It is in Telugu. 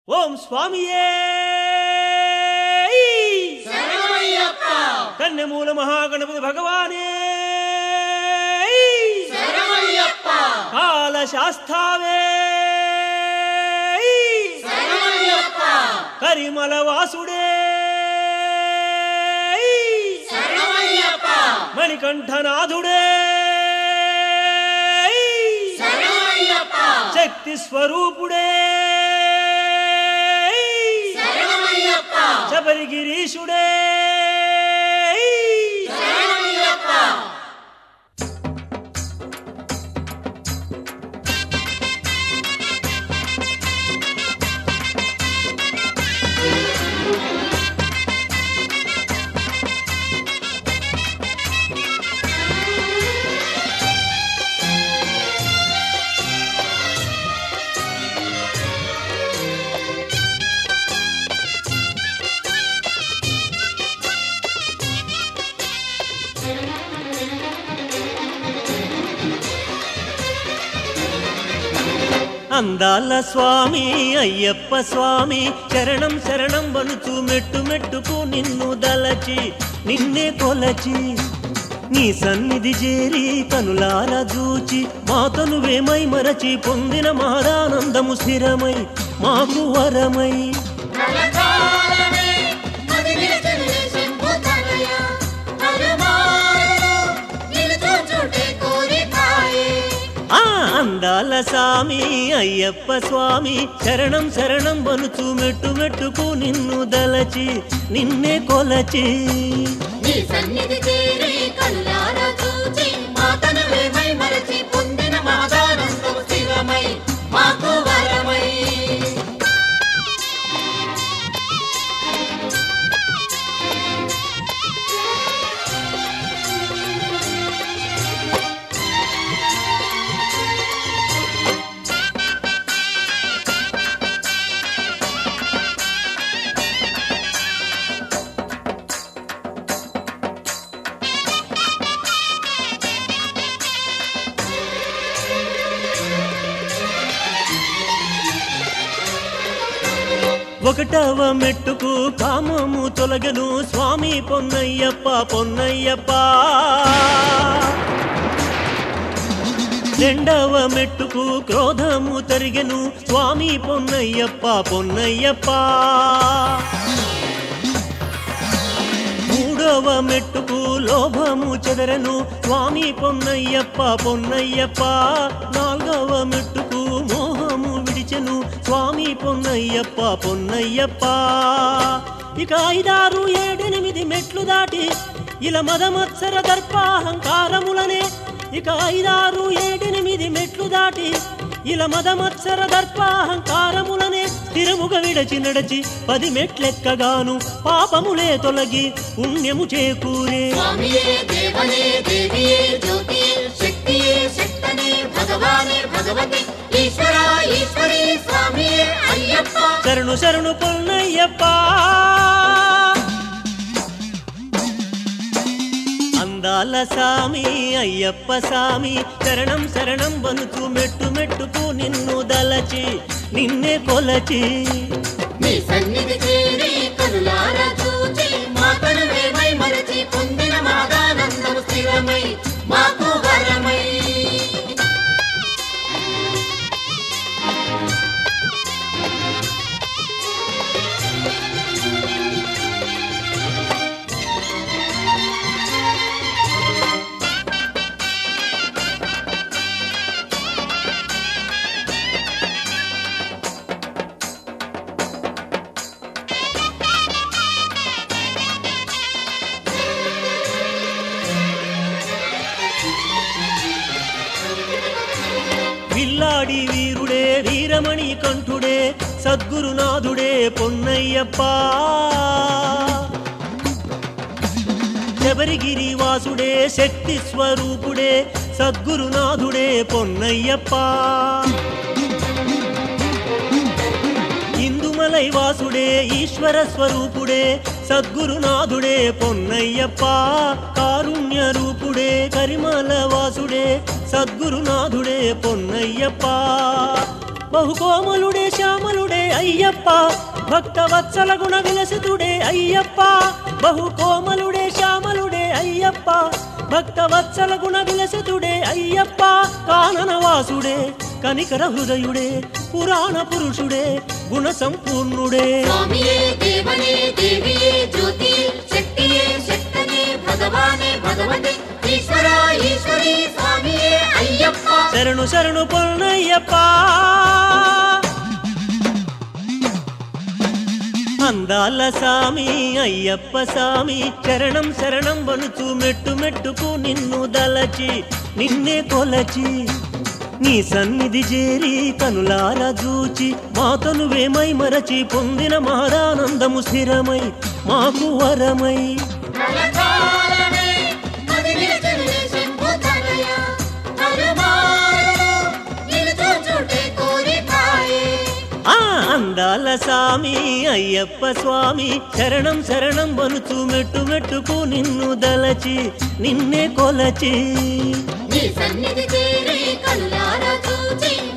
ఓం స్వామియే శరణమయ్యప్ప కన్నెమూల మహాగణపతి భగవానే శరణమయ్యప్ప కాల శాస్తావే శరణమయ్యప్ప కరిమల వాసుడే శరణమయ్యప్ప మణికంఠనాథుడే శరణమయ్యప్ప శక్తి స్వరూపుడే శరణమయ్యప్ప శబరిగిరీషుడే శరణమయ్యప్ప అందాల స్వామి అయ్యప్ప స్వామి శరణం శరణం వనుచు మెట్టు మెట్టుకు నిన్ను దలచి నిన్నే కొలచి నీ సన్నిధి చేరి కనులార చూచి మాతను వేమై మరచి పొందిన మాదానందము స్థిరమై మాకు వరమై కలకాలమే మదినిలచని శంభుతనయ పరమాలలో నిలుచుచుటే కోరికాయే ఆ అందాల స్వామి అయ్యప్ప స్వామి శరణం శరణం వనుచు మెట్టు మెట్టుకు నిన్ను దలచి నిన్నే కొలచి నీ సన్నిధి చేరి కళ్ళారా చూచి మాతను వేమై మరచి పొందిన మాదానందము స్థిరమై మాకు వరమై ఒకటవ మెట్టుకు కామము తొలగను స్వామి పొన్నయ్యప్ప పొన్నయ్యప్ప రెండవ మెట్టుకు క్రోధము తరిగెను స్వామి పొన్నయ్యప్ప పొన్నయ్యప్ప మూడవ మెట్టుకు లోభము చెదరను స్వామి పొన్నయ్యప్ప పొన్నయ్యప్ప నాలుగవ మెట్టుకు మోహము విడిచెను స్వామి పొన్నయ్యప్ప పొన్నయ్యప్ప ఇక ఐదారు ఏడెనిమిది మెట్లు దాటి ఇలా మదమత్సర దర్పాహంకారములనే ఇక ఐదారు ఏడెనిమిది మెట్లు దాటి ఇలా మదమత్సర దర్పాహంకారములనే స్థిరముగా విడచి నడచి పది మెట్లెక్కగాను పాపములే తొలగి పుణ్యము చేకూరే స్వామియే దేవనే దేవియే జ్యోతియే శక్తియే శక్తనే భగవానే భగవతి ఈశ్వర ఈశ్వరి స్వామియే అయ్యప్ప శరణు శరణు పొన్నయ్యప్ప అందాల సామి అయ్యప్ప సామి శరణం శరణం వనుచు మెట్టు మెట్టుకు నిన్ను దలచి నిన్నే కొలచి నీ సన్నిధి చేరి కనులారా చూచి మాతను వేమై మరచి పొందిన మాదానందము స్థిరమై మాకు వరమై విల్లాడి వీరుడే వీరమణి కంఠుడే సద్గురునాథుడే పొన్నయ్యప్ప శబరిగిరి వాసుడే శక్తి స్వరూపుడే సద్గురునాథుడే పొన్నయ్యప్ప ఇందుమలై వాసుడే ఈశ్వర స్వరూపుడే సద్గురునాథుడే పొన్నయ్యప్ప కారుణ్య రూపుడే కరిమల వాసుడే సద్గురునాథుడే పొన్నయ్యప్ప బహుకోమలుడే శ్యామలుడే అయ్యప్ప భక్త వత్సల గుణ విలసితుడే అయ్యప్ప బహు కోమలుడే శ్యామలుడే అయ్యప్ప భక్త వత్సల గుణ విలసితుడే అయ్యప్ప కాననవాసుడే కనికర హృదయుడే పురాణ పురుషుడే గుణ సంపూర్ణుడే స్వామియే దేవనే దేవియే జ్యోతి శక్తియే శక్తనే భగవానే భగవతే ఈశ్వర ఈశ్వరి స్వామియే అయ్యప్ప శరణు శరణు పొన్నయ్యప్ప అందాల సామి అయ్యప్ప సామి శరణం శరణం వనుచు మెట్టు మెట్టుకు నిన్ను దలచి నిన్నే కొలచి నీ సన్నిధి చేరి కనులార చూచి మాతను వేమై మరచి పొందిన మాదానందము స్థిరమై మాకు వరమై కలకాలమే అది నిలిచెనులే శంభుతనయ. కలుమారులు నిలుచుచుంటే కోరికాయే. ఆ అందాల సామి అయ్యప్ప స్వామి శరణం శరణం వనుచు మెట్టు మెట్టుకు నిన్ను దలచి నిన్నే కొలచి నీ సన్నిధి చేరి కనులారా చూచి